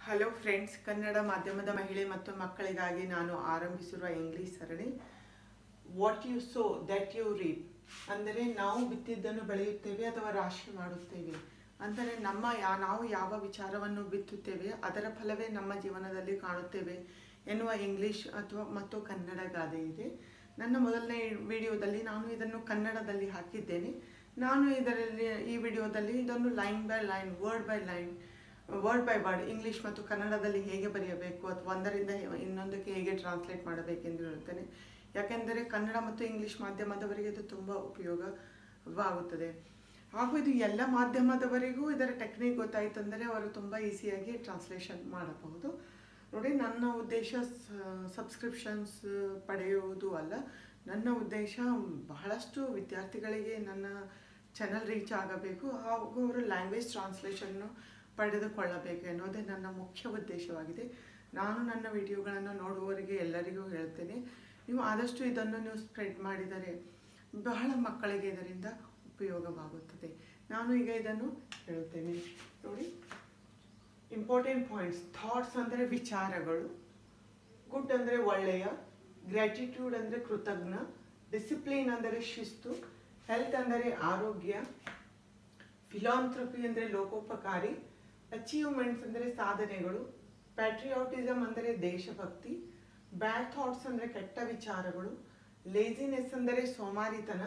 hello friends Kannada ಮಾಧ್ಯಮದ ಮಹಿಳೆ ಮತ್ತು ಮಕ್ಕಳಿಗಾಗಿ ನಾನು ಆರಂಭಿಸಿರುವ ಇಂಗ್ಲಿಷ್ ಸರಣಿ what you sow that you reap ಅಂದರೆ ನಾವು ಬಿತ್ತಿದ್ದನ್ನು ಬೆಳೆಯುತ್ತೇವೆ ಅಥವಾ ರಾಶಿ ಮಾಡುತ್ತೇವೆ ಅಂದರೆ ನಮ್ಮ ಯಾ ನಾವು ಯಾವ ವಿಚಾರವನ್ನು ಬಿತ್ತುತ್ತೇವೆ ಅದರ ಫಲವೇ ನಮ್ಮ ಜೀವನದಲ್ಲಿ ಕಾಣುತ್ತೇವೆ ಎನ್ನುವ ಇಂಗ್ಲಿಷ್ ಅಥವಾ ಮತ್ತು ಕನ್ನಡ ಗಾದೆ ಇದೆ ನನ್ನ ಮೊದಲನೇ ವಿಡಿಯೋದಲ್ಲಿ ನಾನು ಇದನ್ನು ಕನ್ನಡದಲ್ಲಿ ಹಾಕಿದ್ದೇನೆ ನಾನು ಇದರಲ್ಲಿ ಈ ವಿಡಿಯೋದಲ್ಲಿ ಇದನ್ನು line by line word by line word by word English ಮತ್ತು ಕನ್ನಡದಲ್ಲಿ ಹೇಗೆ ಬರೆಯಬೇಕು ಅಥವಾ ಒಂದರಿಂದ ಇನ್ನೊಂದಕ್ಕೆ ಹೇಗೆ ಟ್ರಾನ್ಸ್ಲೇಟ್ ಮಾಡಬೇಕೆಂದು ಹೇಳುತ್ತೇನೆ ಯಾಕೆಂದರೆ ಕನ್ನಡ ಮತ್ತು ಇಂಗ್ಲಿಷ್ ಮಾಧ್ಯಮದವರಿಗೆ ಇದು ತುಂಬ ಉಪಯೋಗವಾಗುತ್ತದೆ ಹಾಗೂ ಇದು ಎಲ್ಲ ಮಾಧ್ಯಮದವರಿಗೂ ಇದರ ಟೆಕ್ನಿಕ್ ಗೊತ್ತಾಯಿತಂದರೆ ಅವರು ತುಂಬ ಈಸಿಯಾಗಿ ಟ್ರಾನ್ಸ್ಲೇಷನ್ ಮಾಡಬಹುದು ನೋಡಿ ನನ್ನ ಉದ್ದೇಶ ಸಬ್ಸ್ಕ್ರಿಪ್ಷನ್ಸ್ ಪಡೆಯುವುದು ಅಲ್ಲ ನನ್ನ ಉದ್ದೇಶ ಬಹಳಷ್ಟು ವಿದ್ಯಾರ್ಥಿಗಳಿಗೆ ನನ್ನ ಚಾನಲ್ ರೀಚ್ ಆಗಬೇಕು ಹಾಗೂ ಅವರು ಲ್ಯಾಂಗ್ವೇಜ್ ಟ್ರಾನ್ಸ್ಲೇಷನ್ನು ಪಡೆದುಕೊಳ್ಳಬೇಕು ಎನ್ನುವುದೇ ನನ್ನ ಮುಖ್ಯ ಉದ್ದೇಶವಾಗಿದೆ ನಾನು ನನ್ನ ವಿಡಿಯೋಗಳನ್ನು ನೋಡುವವರಿಗೆ ಎಲ್ಲರಿಗೂ ಹೇಳ್ತೇನೆ ನೀವು ಆದಷ್ಟು ಇದನ್ನು ನೀವು ಸ್ಪ್ರೆಡ್ ಮಾಡಿದರೆ ಬಹಳ ಮಕ್ಕಳಿಗೆ ಇದರಿಂದ ಉಪಯೋಗವಾಗುತ್ತದೆ ನಾನು ಈಗ ಇದನ್ನು ಹೇಳುತ್ತೇನೆ ನೋಡಿ ಇಂಪಾರ್ಟೆಂಟ್ ಪಾಯಿಂಟ್ಸ್ ಥಾಟ್ಸ್ ಅಂದರೆ ವಿಚಾರಗಳು ಗುಡ್ ಅಂದರೆ ಒಳ್ಳೆಯ ಗ್ರ್ಯಾಟಿಟ್ಯೂಡ್ ಅಂದರೆ ಕೃತಜ್ಞ ಡಿಸಿಪ್ಲಿನ್ ಅಂದರೆ ಶಿಸ್ತು ಹೆಲ್ತ್ ಅಂದರೆ ಆರೋಗ್ಯ ಫಿಲಾಂಥ್ರಪಿ ಅಂದರೆ ಲೋಕೋಪಕಾರಿ ಅಚೀವ್ಮೆಂಟ್ಸ್ ಅಂದರೆ ಸಾಧನೆಗಳು ಪ್ಯಾಟ್ರಿಯಾಟಿಸಮ್ ಅಂದರೆ ದೇಶಭಕ್ತಿ ಬ್ಯಾಡ್ ಥಾಟ್ಸ್ ಅಂದರೆ ಕೆಟ್ಟ ವಿಚಾರಗಳು ಲೇಜಿನೆಸ್ ಅಂದರೆ ಸೋಮಾರಿತನ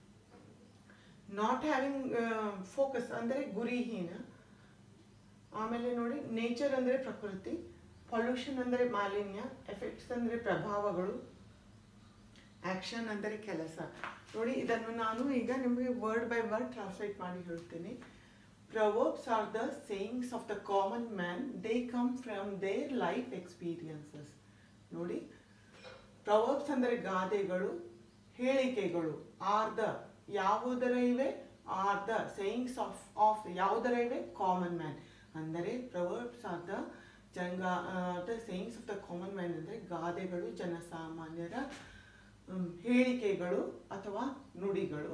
ನಾಟ್ ಹ್ಯಾವಿಂಗ್ ಫೋಕಸ್ ಅಂದರೆ ಗುರಿಹೀನ ಆಮೇಲೆ ನೋಡಿ ನೇಚರ್ ಅಂದರೆ ಪ್ರಕೃತಿ ಪೊಲ್ಯೂಷನ್ ಅಂದರೆ ಮಾಲಿನ್ಯ ಎಫೆಕ್ಟ್ಸ್ ಅಂದರೆ ಪ್ರಭಾವಗಳು ಆಕ್ಷನ್ ಅಂದರೆ ಕೆಲಸ ನೋಡಿ ಇದನ್ನು ನಾನು ಈಗ ನಿಮಗೆ ವರ್ಡ್ ಬೈ ವರ್ಡ್ ಟ್ರಾನ್ಸ್ಲೇಟ್ ಮಾಡಿ ಹೇಳ್ತೇನೆ proverbs are the sayings of the common man they come from their life experiences ನೋಡಿ ಪ್ರವರ್ಬ್ಸ್ ಅಂದರೆ ಗಾದೆಗಳು ಹೇಳಿಕೆಗಳು ಆರ್ ದ ಯಾವುದರ ಇವೆ are the sayings of of ಯಾವುದರ ಇವೆ ಕಾಮನ್ ಮ್ಯಾನ್ ಅಂದರೆ ಪ್ರವರ್ಬ್ಸ್ ಆರ್ ದ ಜಂಗ the sayings of the common man ಅಂದರೆ ಗಾದೆಗಳು ಜನಸಾಮಾನ್ಯರ ಹೇಳಿಕೆಗಳು ಅಥವಾ ನುಡಿಗಳು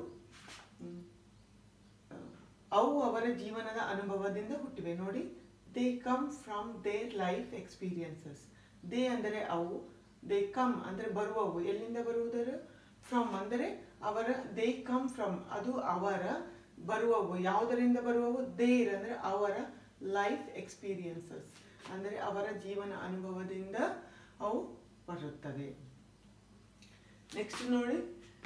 ಅವು ಅವರ ಜೀವನದ ಅನುಭವದಿಂದ ಹುಟ್ಟಿವೆ ನೋಡಿ they come from their life experiences they ಅಂದರೆ ಅವು ದೇ ಕಮ್ ಅಂದರೆ ಬರುವವು ಎಲ್ಲಿಂದ ಬರುವುದರ ಫ್ರಮ್ ಅಂದರೆ ಅವರ ದೇ ಕಮ್ ಫ್ರಮ್ ಅದು ಅವರ ಬರುವವು ಯಾವುದರಿಂದ ಬರುವವು ದೇರ್ ಅಂದರೆ ಅವರ ಲೈಫ್ ಎಕ್ಸ್ಪೀರಿಯನ್ಸಸ್ ಅಂದರೆ ಅವರ ಜೀವನ ಅನುಭವದಿಂದ ಅವು ಬರುತ್ತವೆ ನೆಕ್ಸ್ಟ್ ನೋಡಿ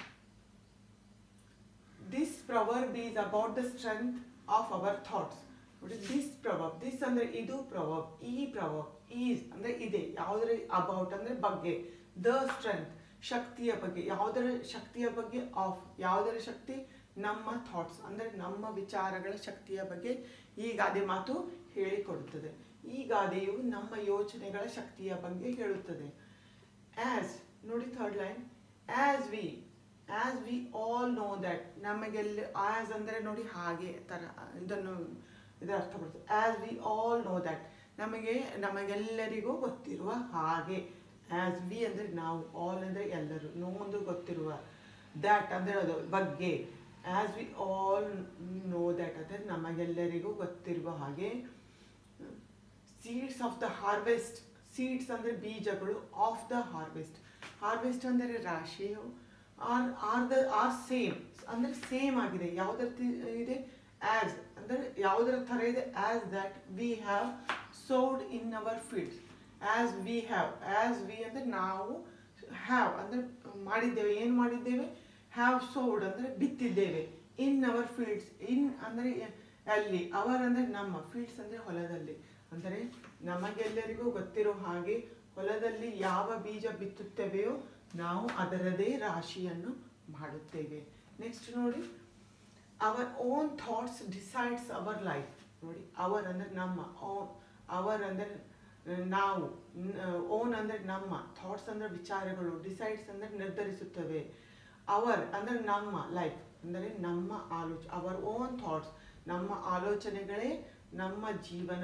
this proverb is about the strength of our thoughts ನೋಡಿ ದಿಸ್ ಪ್ರವರ್ಬ್ ದಿಸ್ ಅಂದ್ರೆ ಇದು ಪ್ರವರ್ಬ್ ಈ ಪ್ರವರ್ಬ್ ಈಸ್ ಅಂದ್ರೆ ಇದೆ ಯಾವುದರ ಅಬೌಟ್ ಅಂದ್ರೆ ಬಗ್ಗೆ ದ ಸ್ಟ್ರೆಂತ್ ಶಕ್ತಿಯ ಬಗ್ಗೆ ಯಾವುದರ ಶಕ್ತಿಯ ಬಗ್ಗೆ ಆಫ್ ಯಾವುದರ ಶಕ್ತಿ ನಮ್ಮ ಥಾಟ್ಸ್ ಅಂದ್ರೆ ನಮ್ಮ ವಿಚಾರಗಳ ಶಕ್ತಿಯ ಬಗ್ಗೆ ಈ ಗಾದೆ ಮಾತು ಹೇಳಿಕೊಡುತ್ತದೆ ಈ ಗಾದೆಯು ನಮ್ಮ ಯೋಚನೆಗಳ ಶಕ್ತಿಯ ಬಗ್ಗೆ ಹೇಳುತ್ತದೆ ಆಸ್ ನೋಡಿ third line as we as we all know that ನಮಗೆಲ್ಲ ಆಸ್ ಅಂದರೆ ನೋಡಿ ಹಾಗೆ ಥರ ಇದನ್ನು ಇದರ ಅರ್ಥ ಬರ್ತದೆ as we all know that ನಮಗೆ ನಮಗೆಲ್ಲರಿಗೂ ಗೊತ್ತಿರುವ ಹಾಗೆ ಆಸ್ ವಿ ಅಂದರೆ ನಾವು ಆಲ್ ಅಂದರೆ ಎಲ್ಲರೂ ನೋ ಅಂದರೆ ಗೊತ್ತಿರುವ ದ್ಯಾಟ್ ಅಂದರೆ ಅದು ಬಗ್ಗೆ as we all know that ಅಂದರೆ ನಮಗೆಲ್ಲರಿಗೂ ಗೊತ್ತಿರುವ ಹಾಗೆ seeds of the harvest seeds ಅಂದರೆ ಬೀಜಗಳು ಆಫ್ ದ ಹಾರ್ವೆಸ್ಟ್ ಹಾರ್ವೆಸ್ಟ್ ಅಂದರೆ ರಾಶಿಯು are are the are same ಅಂದರೆ ಸೇಮ್ ಆಗಿದೆ ಯಾವುದರ ಇದೆ ಆಸ್ ಅಂದರೆ ಯಾವುದರ ಥರ ಇದೆ as that we have sowed in our fields as we have as we ಅಂದರೆ ನಾವು ಹ್ಯಾವ್ ಅಂದರೆ ಮಾಡಿದ್ದೇವೆ ಏನು ಮಾಡಿದ್ದೇವೆ ಹ್ಯಾವ್ ಸೋಡ್ ಅಂದರೆ ಬಿತ್ತಿದ್ದೇವೆ ಇನ್ ಅವರ್ ಫೀಲ್ಡ್ಸ್ ಇನ್ ಅಂದರೆ ಅಲ್ಲಿ ಅವರ್ ಅಂದರೆ ನಮ್ಮ ಫೀಲ್ಡ್ಸ್ ಅಂದರೆ ಹೊಲದಲ್ಲಿ ಅಂದರೆ ನಮಗೆಲ್ಲರಿಗೂ ಗೊತ್ತಿರೋ ಹಾಗೆ ಹೊಲದಲ್ಲಿ ಯಾವ ಬೀಜ ಬಿತ್ತುತ್ತೇವೆಯೋ ನಾವು ಅದರದೇ ರಾಶಿಯನ್ನು ಮಾಡುತ್ತೇವೆ ನೆಕ್ಸ್ಟ್ ನೋಡಿ our own thoughts decides our life ನೋಡಿ ಅವರ್ ಅಂದರೆ ನಮ್ಮ ಓನ್ ಅವರ್ ಅಂದರೆ ನಾವು ಓನ್ ಅಂದರೆ ನಮ್ಮ ಥಾಟ್ಸ್ ಅಂದರೆ ವಿಚಾರಗಳು ಡಿಸೈಡ್ಸ್ ಅಂದರೆ ನಿರ್ಧರಿಸುತ್ತವೆ ಅವರ್ ಅಂದರೆ ನಮ್ಮ ಲೈಫ್ ಅಂದರೆ ನಮ್ಮ ಆಲೋಚ ಅವರ್ ಓನ್ ಥಾಟ್ಸ್ ನಮ್ಮ ಆಲೋಚನೆಗಳೇ ನಮ್ಮ ಜೀವನ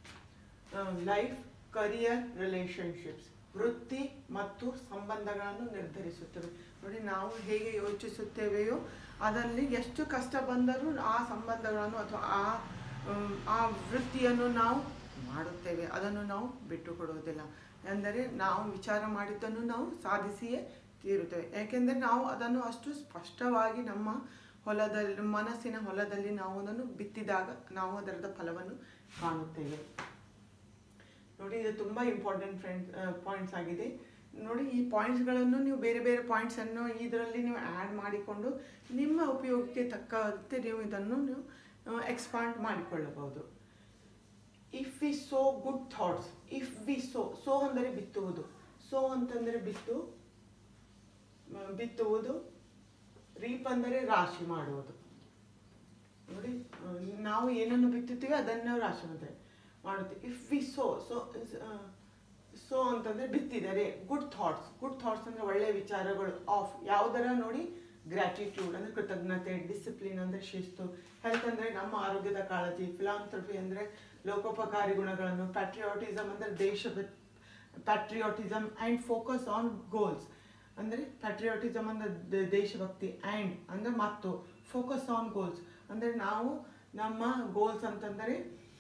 ಲೈಫ್ ಕರಿಯರ್ ರಿಲೇಶನ್ಶಿಪ್ಸ್ ವೃತ್ತಿ ಮತ್ತು ಸಂಬಂಧಗಳನ್ನು ನಿರ್ಧರಿಸುತ್ತವೆ ನೋಡಿ ನಾವು ಹೇಗೆ ಯೋಚಿಸುತ್ತೇವೆಯೋ ಅದರಲ್ಲಿ ಎಷ್ಟು ಕಷ್ಟ ಬಂದರೂ ಆ ಸಂಬಂಧಗಳನ್ನು ಅಥವಾ ಆ ಆ ವೃತ್ತಿಯನ್ನು ನಾವು ಮಾಡುತ್ತೇವೆ ಅದನ್ನು ನಾವು ಬಿಟ್ಟು ಕೊಡುವುದಿಲ್ಲ ಅಂದರೆ ನಾವು ವಿಚಾರ ಮಾಡಿದ್ದನ್ನು ನಾವು ಸಾಧಿಸಿಯೇ ತೀರುತ್ತೇವೆ ಯಾಕೆಂದರೆ ನಾವು ಅದನ್ನು ಅಷ್ಟು ಸ್ಪಷ್ಟವಾಗಿ ನಮ್ಮ ಹೊಲದಲ್ಲಿ ಮನಸ್ಸಿನ ಹೊಲದಲ್ಲಿ ನಾವು ಅದನ್ನು ಬಿತ್ತಿದಾಗ ನಾವು ಅದರದ ಫಲವನ್ನು ಕಾಣುತ್ತೇವೆ ನೋಡಿ ಇದು ತುಂಬ ಇಂಪಾರ್ಟೆಂಟ್ ಫ್ರೆಂಡ್ಸ್ ಪಾಯಿಂಟ್ಸ್ ಆಗಿದೆ ನೋಡಿ ಈ ಪಾಯಿಂಟ್ಸ್ಗಳನ್ನು ನೀವು ಬೇರೆ ಬೇರೆ ಪಾಯಿಂಟ್ಸನ್ನು ಇದರಲ್ಲಿ ನೀವು ಆ್ಯಡ್ ಮಾಡಿಕೊಂಡು ನಿಮ್ಮ ಉಪಯೋಗಕ್ಕೆ ತಕ್ಕಂತೆ ನೀವು ಇದನ್ನು ನೀವು ಎಕ್ಸ್ಪಾಂಡ್ ಮಾಡಿಕೊಳ್ಳಬಹುದು if we sow good thoughts if we sow sow ಅಂದರೆ ಬಿತ್ತುವುದು ಸೋ ಅಂತಂದರೆ ಬಿತ್ತು ಮ, ಬಿತ್ತುವುದು ರೀಪ್ ಅಂದರೆ ರಾಶಿ ಮಾಡುವುದು ನೋಡಿ ಆ, ನಾವು ಏನನ್ನು ಬಿತ್ತುತ್ತೀವಿ ಅದನ್ನು ರಾಶಿ ಮಾಡುತ್ತೇವೆ ಮಾಡುತ್ತೇವೆ if we sow sow sow ಅಂತಂದ್ರೆ ಬಿತ್ತಿದರೆ ಗುಡ್ ಥಾಟ್ಸ್ ಗುಡ್ ಥಾಟ್ಸ್ ಅಂದ್ರೆ ಒಳ್ಳೆಯ ವಿಚಾರಗಳು ಆಫ್ ಯಾವುದರ ನೋಡಿ ಗ್ರ್ಯಾಟಿಟ್ಯೂಡ್ ಅಂದ್ರೆ ಕೃತಜ್ಞತೆ ಡಿಸಿಪ್ಲಿನ್ ಅಂದ್ರೆ ಶಿಸ್ತು ಹೆಲ್ತ್ ಅಂದ್ರೆ ನಮ್ಮ ಆರೋಗ್ಯದ ಕಾಳಜಿ ಫಿಲಾಂಥ್ರಫಿ ಅಂದ್ರೆ ಲೋಕೋಪಕಾರಿ ಗುಣಗಳನ್ನು ಪ್ಯಾಟ್ರಿಯಾಟಿಸಮ್ ಅಂದ್ರೆ ದೇಶ patriotism and focus on goals ಅಂದರೆ ಪ್ಯಾಟ್ರಿಯಾಟಿಸಮ್ ಅಂದ್ರೆ ದ- ದೇಶಭಕ್ತಿ ಆ್ಯಂಡ್ ಅಂದ್ರೆ ಮತ್ತು ಫೋಕಸ್ ಆನ್ ಗೋಲ್ಸ್ ಅಂದರೆ ನಾವು ನಮ್ಮ ಗೋಲ್ಸ್ ಅಂತಂದರೆ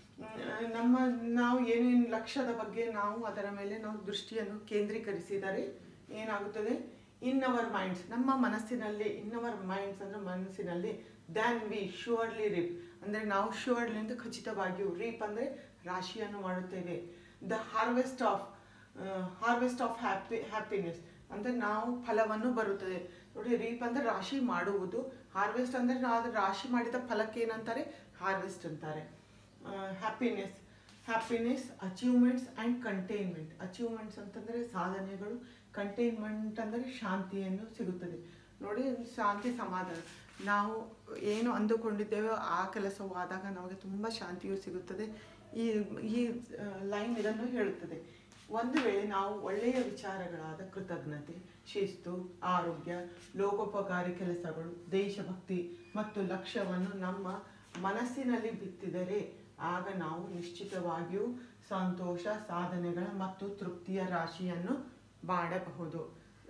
ಮ್, ನಮ್ಮ ನಾವು ಏನೇನು ಲಕ್ಷ್ಯದ ಬಗ್ಗೆ ನಾವು ಅದರ ಮೇಲೆ ನಾವು ದೃಷ್ಟಿಯನ್ನು ಕೇಂದ್ರೀಕರಿಸಿದರೆ ಏನಾಗುತ್ತದೆ ಇನ್ ಅವರ್ ಮೈಂಡ್ಸ್ ನಮ್ಮ ಮನಸ್ಸಿನಲ್ಲಿ ಇನ್ ಅವರ್ ಮೈಂಡ್ಸ್ ಅಂದ್ರೆ ಮನಸ್ಸಿನಲ್ಲಿ ದ್ಯಾನ್ ವಿ ಶ್ಯೂರ್ಲಿ ರಿಪ್ ಅಂದರೆ ನಾವು ಶ್ಯೂರ್ಲಿ ಅಂತ ಖಚಿತವಾಗಿಯೂ ರೀಪ್ ಅಂದರೆ ರಾಶಿಯನ್ನು ಮಾಡುತ್ತೇವೆ the harvest of harvest of happy happiness ಅಂದರೆ ನಾವು ಫಲವನ್ನು ಬರುತ್ತದೆ ನೋಡಿ ರೀಪ್ ಅಂದರೆ ರಾಶಿ ಮಾಡುವುದು ಹಾರ್ವೆಸ್ಟ್ ಅಂದರೆ ನಾವು ಅದು ರಾಶಿ ಮಾಡಿದ ಫಲಕ್ಕೆ ಏನಂತಾರೆ ಹಾರ್ವೆಸ್ಟ್ ಅಂತಾರೆ happiness happiness achievements and containment achievements ಅಂತಂದರೆ ಸಾಧನೆಗಳು ಕಂಟೈನ್ಮೆಂಟ್ ಅಂದರೆ ಶಾಂತಿಯನ್ನು ಸಿಗುತ್ತದೆ ನೋಡಿ ಶಾಂತಿ ಸಮಾಧಾನ ನಾವು ಏನು ಅಂದುಕೊಂಡಿದ್ದೇವೋ ಆ ಕೆಲಸವು ಆದಾಗ ನಮಗೆ ತುಂಬ ಶಾಂತಿಯು ಸಿಗುತ್ತದೆ ಈ ಈ ಲೈನ್ ಇದನ್ನು ಹೇಳುತ್ತದೆ ಒಂದು ವೇಳೆ ನಾವು ಒಳ್ಳೆಯ ವಿಚಾರಗಳಾದ ಕೃತಜ್ಞತೆ ಶಿಸ್ತು ಆರೋಗ್ಯ ಲೋಕೋಪಕಾರಿ ಕೆಲಸಗಳು ದೇಶಭಕ್ತಿ ಮತ್ತು ಲಕ್ಷ್ಯವನ್ನು ನಮ್ಮ ಮನಸ್ಸಿನಲ್ಲಿ ಬಿತ್ತಿದರೆ ಆಗ ನಾವು ನಿಶ್ಚಿತವಾಗಿಯೂ ಸಂತೋಷ ಸಾಧನೆಗಳ ಮತ್ತು ತೃಪ್ತಿಯ ರಾಶಿಯನ್ನು ಮಾಡಬಹುದು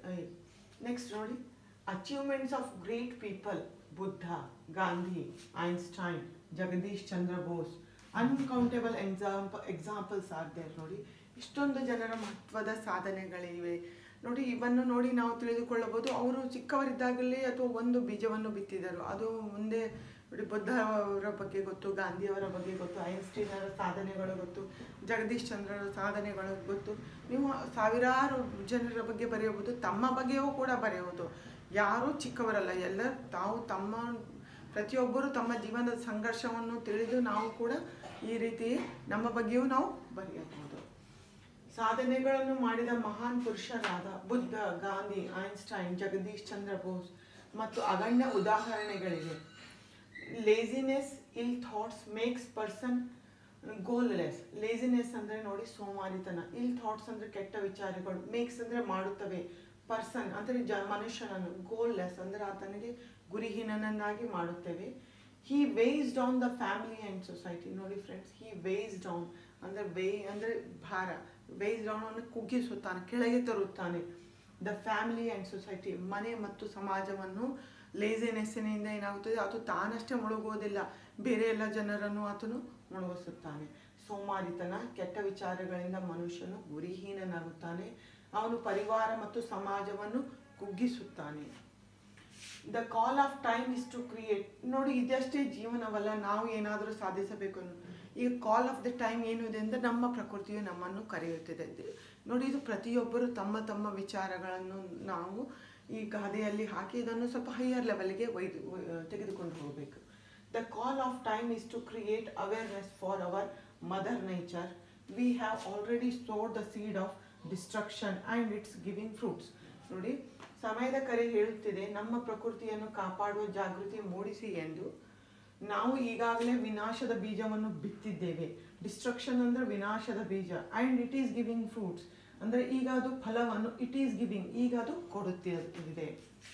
ನೆಕ್ಸ್ಟ್ ನೋಡಿ achievements of great people Buddha Gandhi Einstein Jagadish Chandra Bose uncountable ಎಕ್ಸಾಂಪ ಎಕ್ಸಾಂಪಲ್ಸ್ ಆರ್ ದೇರ್ ನೋಡಿ ಇಷ್ಟೊಂದು ಜನರ ಮಹತ್ವದ ಸಾಧನೆಗಳಿವೆ ನೋಡಿ ಇವನ್ನು ನೋಡಿ ನಾವು ತಿಳಿದುಕೊಳ್ಳಬಹುದು ಅವರು ಚಿಕ್ಕವರಿದ್ದಾಗಲೇ ಅಥವಾ ಒಂದು ಬೀಜವನ್ನು ಬಿತ್ತಿದರು ಅದು ಮುಂದೆ ನೋಡಿ ಬುದ್ಧ ಅವರ ಬಗ್ಗೆ ಗೊತ್ತು ಗಾಂಧಿಯವರ ಬಗ್ಗೆ ಗೊತ್ತು ಐನ್ಸ್ಟೀನ್ ಅವರ ಸಾಧನೆಗಳು ಗೊತ್ತು ಜಗದೀಶ್ ಚಂದ್ರರ ಸಾಧನೆಗಳು ಗೊತ್ತು ನೀವು ಸಾವಿರಾರು ಜನರ ಬಗ್ಗೆ ಬರೆಯಬಹುದು ತಮ್ಮ ಬಗ್ಗೆಯೂ ಕೂಡ ಬರೆಯುವುದು ಯಾರೂ ಚಿಕ್ಕವರಲ್ಲ ಎಲ್ಲ ತಾವು ತಮ್ಮ ಪ್ರತಿಯೊಬ್ಬರು ತಮ್ಮ ಜೀವನದ ಸಂಘರ್ಷವನ್ನು ತಿಳಿದು ನಾವು ಕೂಡ ಈ ರೀತಿ ನಮ್ಮ ಬಗ್ಗೆಯೂ ನಾವು ಬರೆಯಬಹುದು ಸಾಧನೆಗಳನ್ನು ಮಾಡಿದ ಮಹಾನ್ ಪುರುಷರಾದ ಬುದ್ಧ ಗಾಂಧಿ ಐನ್ಸ್ಟೈನ್ ಜಗದೀಶ್ ಚಂದ್ರ ಬೋಸ್ ಮತ್ತು ಅಗಣ್ಯ ಉದಾಹರಣೆಗಳಿವೆ laziness ill thoughts makes person goalless laziness ಅಂದರೆ ನೋಡಿ ಸೋಮಾರಿತನ ಇಲ್ ಥಾಟ್ಸ್ ಅಂದರೆ ಕೆಟ್ಟ ವಿಚಾರಗಳು ಮೇಕ್ಸ್ ಅಂದರೆ ಮಾಡುತ್ತವೆ ಪರ್ಸನ್ ಅಂದರೆ ಜ ಮನುಷ್ಯನನ್ನು ಗೋಲ್ಲೆಸ್ ಅಂದರೆ ಆತನಿಗೆ ಗುರಿಹೀನನನ್ನಾಗಿ ಮಾಡುತ್ತೇವೆ he weighs down the family and society ನೋಡಿ ಫ್ರೆಂಡ್ಸ್ ಹಿ ವೇಸ್ ಡೌನ್ ಅಂದರೆ ವೇ ಅಂದರೆ ಭಾರ ವೇಸ್ ಡೌನ್ ಅಂದರೆ ಕುಗ್ಗಿಸುತ್ತಾನೆ ಕೆಳಗೆ ತರುತ್ತಾನೆ ದ ಫ್ಯಾಮಿಲಿ ಆ್ಯಂಡ್ ಸೊಸೈಟಿ ಮನೆ ಮತ್ತು ಸಮಾಜವನ್ನು ಲೇಸಿನೆಸ್ಸಿನಿಂದ ಏನಾಗುತ್ತದೆ ಅದು ತಾನಷ್ಟೇ ಮುಳುಗುವುದಿಲ್ಲ ಬೇರೆ ಎಲ್ಲ ಜನರನ್ನು ಆತನು ಮುಳುಗಿಸುತ್ತಾನೆ ಸೋಮಾರಿತನ ಕೆಟ್ಟ ವಿಚಾರಗಳಿಂದ ಮನುಷ್ಯನು ಗುರಿಹೀನನಾಗುತ್ತಾನೆ ಅವನು ಪರಿವಾರ ಮತ್ತು ಸಮಾಜವನ್ನು ಕುಗ್ಗಿಸುತ್ತಾನೆ the call of time is to create ನೋಡಿ ಇದಷ್ಟೇ ಜೀವನವಲ್ಲ ನಾವು ಏನಾದರೂ ಸಾಧಿಸಬೇಕು ಅನ್ನೋ ಈಗ ಕಾಲ್ ಆಫ್ ದ ಟೈಮ್ ಏನು ಇದೆ ಅಂದರೆ ನಮ್ಮ ಪ್ರಕೃತಿಯು ನಮ್ಮನ್ನು ಕರೆಯುತ್ತಿದೆ ಇದು- ನೋಡಿ ಇದು ಪ್ರತಿಯೊಬ್ಬರು ತಮ್ಮ ತಮ್ಮ ವಿಚಾರಗಳನ್ನು ನಾವು ಈ ಗಾದೆಯಲ್ಲಿ ಹಾಕಿ ಇದನ್ನು ಸ್ವಲ್ಪ ಹೈಯರ್ ಲೆವೆಲ್ಗೆ ಒಯ್ದು ಒಯ್- ತೆಗೆದುಕೊಂಡು ಹೋಗಬೇಕು the call of time is to create awareness for our mother nature we have already store the seed of destruction and it's giving fruits ನೋಡಿ ಸಮಯದ ಕರೆ ಹೇಳುತ್ತಿದೆ ನಮ್ಮ ಪ್ರಕೃತಿಯನ್ನು ಕಾಪಾಡುವ ಜಾಗೃತಿ ಮೂಡಿಸಿ ಎಂದು ನಾವು ಈಗಾಗಲೇ ವಿನಾಶದ ಬೀಜವನ್ನು ಬಿತ್ತಿದ್ದೇವೆ ಡಿಸ್ಟ್ರಕ್ಷನ್ ಅಂದ್ರೆ ವಿನಾಶದ ಬೀಜ and it is giving fruits ಅಂದರೆ ಈಗ ಅದು ಫಲವನ್ನು ಇಟ್ ಈಸ್ ಗಿವಿಂಗ್ ಈಗ ಅದು ಕೊಡುತ್ತಿದೆ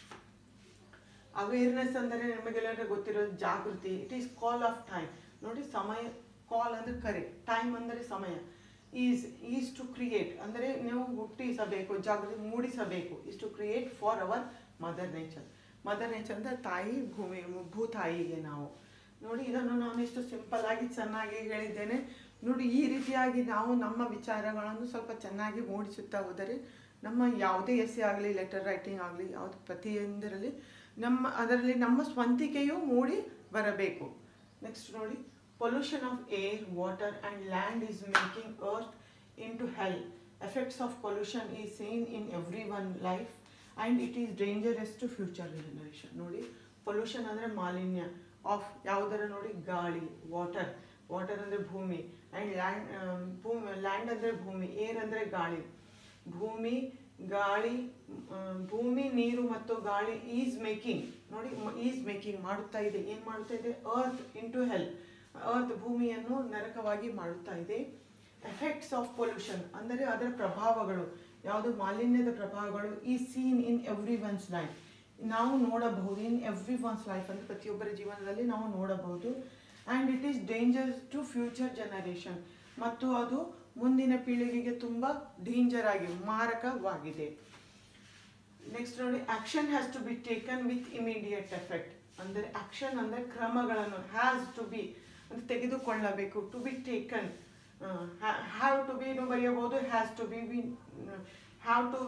ಅವೇರ್ನೆಸ್ ಅಂದರೆ ನಿಮಗೆಲ್ಲರಿಗೂ ಗೊತ್ತಿರೋದು ಜಾಗೃತಿ it is call of time ನೋಡಿ ಸಮಯ ಕಾಲ್ ಅಂದರೆ ಕರೆ ಟೈಮ್ ಅಂದರೆ ಸಮಯ ಈಸ್ ಈಸ್ ಟು ಕ್ರಿಯೇಟ್ ಅಂದರೆ ನೀವು ಹುಟ್ಟಿಸಬೇಕು ಜಾಗೃತಿ ಮೂಡಿಸಬೇಕು is to create for our mother nature mother nature ಅಂದರೆ ತಾಯಿ ಭೂಮಿ ಭೂತಾಯಿಗೆ ನಾವು ನೋಡಿ ಇದನ್ನು ನಾನು ಇಷ್ಟು ಸಿಂಪಲ್ ಆಗಿ ಚೆನ್ನಾಗಿ ಹೇಳಿದ್ದೇನೆ ನೋಡಿ ಈ ರೀತಿಯಾಗಿ ನಾವು ನಮ್ಮ ವಿಚಾರಗಳನ್ನು ಸ್ವಲ್ಪ ಚೆನ್ನಾಗಿ ಮೂಡಿಸುತ್ತಾ ಹೋದರೆ ನಮ್ಮ ಯಾವುದೇ ಎಸ್ಸೆ ಆಗಲಿ ಲೆಟರ್ ರೈಟಿಂಗ್ ಆಗಲಿ ಯಾವುದು ಪ್ರತಿಯೊಂದರಲ್ಲಿ ನಮ್ಮ ಅದರಲ್ಲಿ ನಮ್ಮ ಸ್ವಂತಿಕೆಯೂ ಮೂಡಿ ಬರಬೇಕು ನೆಕ್ಸ್ಟ್ ನೋಡಿ pollution of air water and land is making earth into hell effects of pollution is seen in every one life and it is dangerous to future generation ನೋಡಿ pollution ಅಂದರೆ ಮಾಲಿನ್ಯ ಆಫ್ ಯಾವುದರ ನೋಡಿ ಗಾಳಿ water water ಅಂದರೆ ಭೂಮಿ and land ಭೂಮಿ land ಅಂದರೆ ಭೂಮಿ ಏರ್ ಅಂದರೆ ಗಾಳಿ ಭೂಮಿ ಗಾಳಿ ಆ, ಭೂಮಿ ನೀರು ಮತ್ತು ಗಾಳಿ ಈಸ್ ಮೇಕಿಂಗ್ ನೋಡಿ ಈಸ್ ಮೇಕಿಂಗ್ ಮಾಡುತ್ತಾ ಇದೆ ಏನು ಮಾಡುತ್ತಾ ಇದೆ earth into hell earth ಭೂಮಿಯನ್ನು ನರಕವಾಗಿ ಮಾಡುತ್ತಾ ಇದೆ ಎಫೆಕ್ಟ್ಸ್ ಆಫ್ ಪೊಲ್ಯೂಷನ್ ಅಂದರೆ ಅದರ ಪ್ರಭಾವಗಳು ಯಾವುದು ಮಾಲಿನ್ಯದ ಪ್ರಭಾವಗಳು ಈ seen in every one's life ನಾವು ನೋಡಬಹುದು ಇನ್ ಎವ್ರಿ ಒನ್ಸ್ ಲೈಫ್ ಅಂದರೆ ಪ್ರತಿಯೊಬ್ಬರ ಜೀವನದಲ್ಲಿ ನಾವು ನೋಡಬಹುದು and it is danger to future generation ಮತ್ತು ಅದು ಮುಂದಿನ ಪೀಳಿಗೆಗೆ ತುಂಬ ಡೇಂಜರ್ ಆಗಿ ಮಾರಕವಾಗಿದೆ ನೆಕ್ಸ್ಟ್ ನೋಡಿ action has to be taken with immediate effect ಅಂದರೆ ಆಕ್ಷನ್ ಅಂದರೆ ಕ್ರಮಗಳನ್ನು ಹ್ಯಾಸ್ ಟು ಬಿ ಅಂತ ತೆಗೆದುಕೊಳ್ಳಬೇಕು to be taken have to be ಬರೆಯಬಹುದು has to be be have to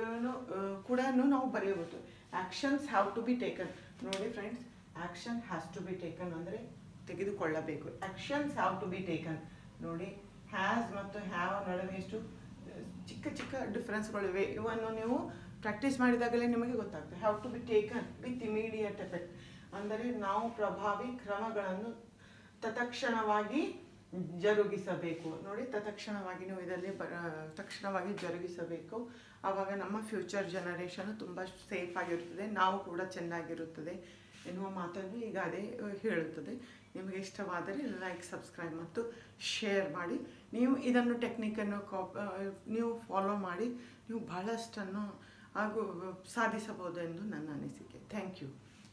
ಕೂಡ ನಾವು ಬರೆಯಬಹುದು actions have to be taken ನೋಡಿ friends action has to be taken ಅಂದರೆ ತೆಗೆದುಕೊಳ್ಳಬೇಕು actions have to be taken ನೋಡಿ ಹ್ಯಾಸ್ ಮತ್ತು ಹ್ಯಾವ್ ನಡುವೆ ಎಷ್ಟು ಚಿಕ್ಕ ಚಿಕ್ಕ ಡಿಫ್ರೆನ್ಸ್ಗಳಿವೆ ಇವನ್ನು ನೀವು ಪ್ರಾಕ್ಟೀಸ್ ಮಾಡಿದಾಗಲೇ ನಿಮಗೆ ಗೊತ್ತಾಗ್ತದೆ have to be taken with immediate effect ಅಂದರೆ ನಾವು ಪ್ರಭಾವಿ ಕ್ರಮಗಳನ್ನು ತತ್ಕ್ಷಣವಾಗಿ ಜರುಗಿಸಬೇಕು ನೋಡಿ ತತ್ಕ್ಷಣವಾಗಿ ನೀವು ಇದರಲ್ಲಿ ಬ ತಕ್ಷಣವಾಗಿ ಜರುಗಿಸಬೇಕು ಆವಾಗ ನಮ್ಮ ಫ್ಯೂಚರ್ ಜನರೇಷನ್ ತುಂಬ ಸೇಫ್ ಆಗಿರುತ್ತದೆ ನಾವು ಕೂಡ ಚೆನ್ನಾಗಿರುತ್ತದೆ ಎನ್ನುವ ಮಾತನ್ನು ಈಗ ಅದೇ ಅಹ್, ಹೇಳುತ್ತದೆ ನಿಮಗೆ ಇಷ್ಟವಾದರೆ ಲೈಕ್ ಸಬ್ಸ್ಕ್ರೈಬ್ ಮತ್ತು ಶೇರ್ ಮಾಡಿ ನೀವು ಇದನ್ನು ಟೆಕ್ನಿಕನ್ನು ಕಾಪ್ ಅಹ್, ನೀವು ಫಾಲೋ ಮಾಡಿ ನೀವು ಬಹಳಷ್ಟನ್ನು ಹಾಗೂ ಸಾಧಿಸಬಹುದು ಎಂದು ನನ್ನ ಅನಿಸಿಕೆ ಥ್ಯಾಂಕ್ ಯು